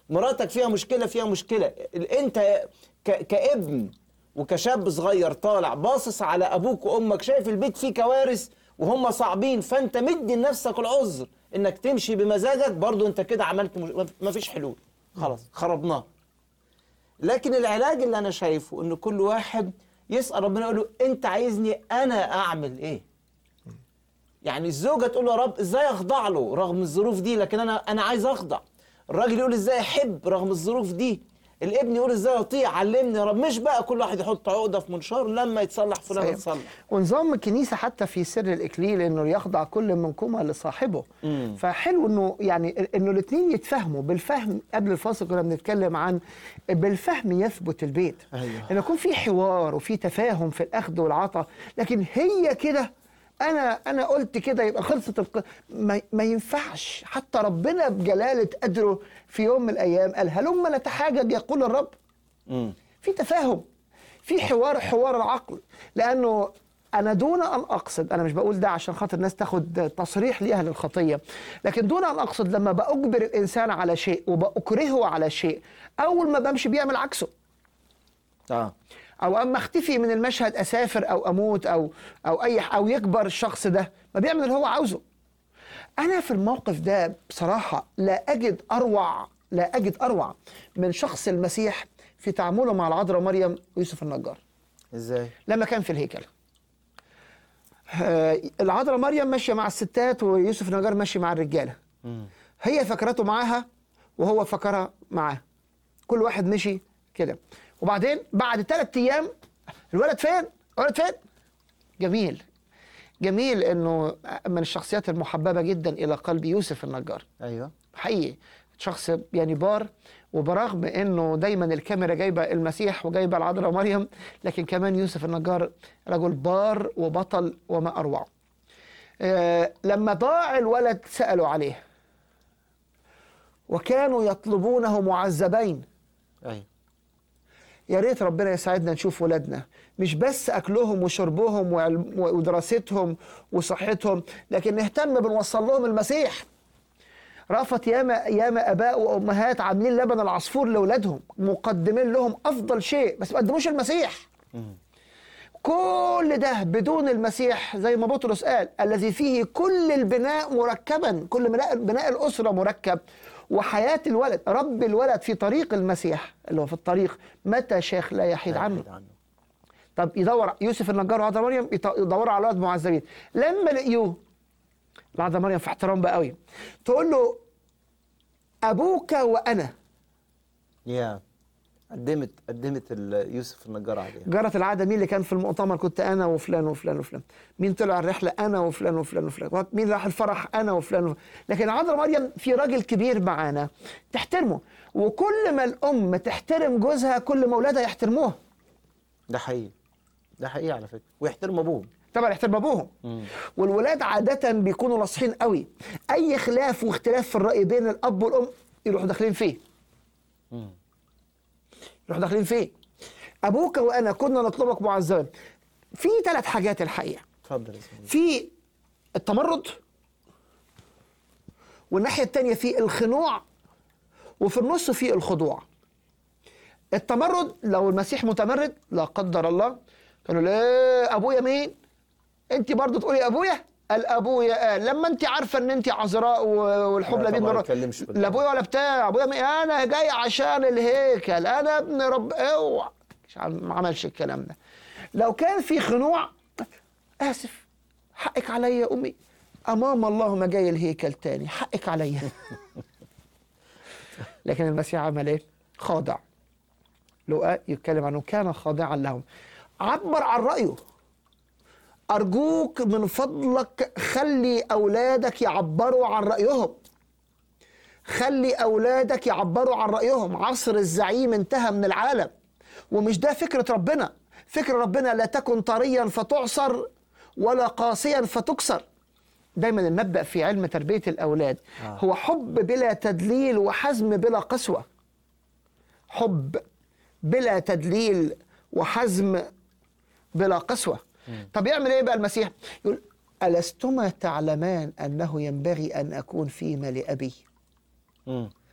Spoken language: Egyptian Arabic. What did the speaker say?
مراتك فيها مشكله فيها مشكله ال- انت ك- كابن وكشاب صغير طالع باصص على ابوك وامك شايف البيت فيه كوارث وهم صعبين فانت مدي لنفسك العذر انك تمشي بمزاجك برضو انت كده عملت مش... مفيش حلول خلاص خربناه لكن العلاج اللي انا شايفه ان كل واحد يسال ربنا يقول له انت عايزني انا اعمل ايه يعني الزوجه تقول له يا رب ازاي اخضع له رغم الظروف دي لكن انا انا عايز اخضع الراجل يقول ازاي احب رغم الظروف دي الابن يقول ازاي اطيع علمني يا رب مش بقى كل واحد يحط عقده في منشار لما يتصلح فلان صحيح. يتصلح ونظام الكنيسه حتى في سر الاكليل انه يخضع كل منكما لصاحبه مم. فحلو انه يعني انه الاثنين يتفاهموا بالفهم قبل الفاصل كنا بنتكلم عن بالفهم يثبت البيت أيوه. ان يكون في حوار وفي تفاهم في الاخذ والعطاء لكن هي كده انا انا قلت كده يبقى خلصت الق... ما, ما ينفعش حتى ربنا بجلاله قدره في يوم من الايام قال هلم نتحاجج يقول الرب مم. في تفاهم في حوار حوار العقل لانه انا دون ان اقصد انا مش بقول ده عشان خاطر الناس تاخد تصريح ليها للخطيه لكن دون ان اقصد لما باجبر الانسان على شيء وباكرهه على شيء اول ما بمشي بيعمل عكسه اه او اما اختفي من المشهد اسافر او اموت او او اي او يكبر الشخص ده ما بيعمل اللي هو عاوزه انا في الموقف ده بصراحه لا اجد اروع لا اجد اروع من شخص المسيح في تعامله مع العذراء مريم ويوسف النجار ازاي لما كان في الهيكل آه، العذراء مريم ماشيه مع الستات ويوسف النجار ماشي مع الرجاله مم. هي فكرته معاها وهو فكرها معاه كل واحد مشي كده وبعدين بعد ثلاث ايام الولد فين الولد فين جميل جميل انه من الشخصيات المحببه جدا الى قلب يوسف النجار ايوه حقيقي شخص يعني بار وبرغم انه دايما الكاميرا جايبه المسيح وجايبه العذراء مريم لكن كمان يوسف النجار رجل بار وبطل وما اروعه. آه لما ضاع الولد سالوا عليه وكانوا يطلبونه معذبين ايوه يا ريت ربنا يساعدنا نشوف ولادنا مش بس اكلهم وشربهم وعلم- ودراستهم وصحتهم لكن نهتم بنوصل لهم المسيح رافت ياما ياما اباء وامهات عاملين لبن العصفور لاولادهم مقدمين لهم افضل شيء بس ما قدموش المسيح مم. كل ده بدون المسيح زي ما بطرس قال الذي فيه كل البناء مركبا كل بناء, بناء الأسرة مركب وحياة الولد رب الولد في طريق المسيح اللي هو في الطريق متى شيخ لا يحيد لا عنه يحيد عنه طب يدور يوسف النجار وعذراء مريم يط- يدوروا على ولد معذبين لما لقيوه العذراء مريم في احترام بقى قوي تقول له ابوك وانا يا قدمت قدمت ال- يوسف النجار عليها جرت العاده مين اللي كان في المؤتمر كنت انا وفلان وفلان وفلان مين طلع الرحله انا وفلان وفلان وفلان مين راح الفرح انا وفلان وفلان. لكن عذراء مريم في راجل كبير معانا تحترمه وكل ما الام تحترم جوزها كل ما اولادها يحترموها ده حقيقي ده حقيقي على فكره ويحترم ابوهم طبعا يحترم ابوهم مم. والولاد عاده بيكونوا ناصحين قوي اي خلاف واختلاف في الراي بين الاب والام يروحوا داخلين فيه مم. يروحوا داخلين فيه ابوك وانا كنا نطلبك معذبا في ثلاث حاجات الحقيقه اتفضل يا زميلي في التمرد والناحية التانية في الخنوع وفي النص في الخضوع التمرد لو المسيح متمرد لا قدر الله كانوا لا ابويا مين انت برضو تقولي ابويا قال ابويا قال لما انت عارفه ان انت عذراء و- والحبلى لا بين طبعا ما مرات يتكلمش بالله. لا ابويا ولا بتاع ابويا مين انا جاي عشان الهيكل انا ابن رب اوعى مش عم- ما عملش الكلام ده لو كان في خنوع اسف حقك عليا يا امي امام الله ما جاي الهيكل تاني حقك عليا لكن المسيح عمل ايه خاضع لقاء يتكلم عنه كان خاضعا لهم عبر عن رايه ارجوك من فضلك خلي اولادك يعبروا عن رايهم خلي اولادك يعبروا عن رايهم عصر الزعيم انتهى من العالم ومش ده فكره ربنا فكر ربنا لا تكن طريا فتعصر ولا قاسيا فتكسر دايما المبدا في علم تربيه الاولاد آه. هو حب بلا تدليل وحزم بلا قسوه حب بلا تدليل وحزم بلا قسوه طب يعمل ايه بقى المسيح يقول الستما تعلمان انه ينبغي ان اكون فيما لابي مم.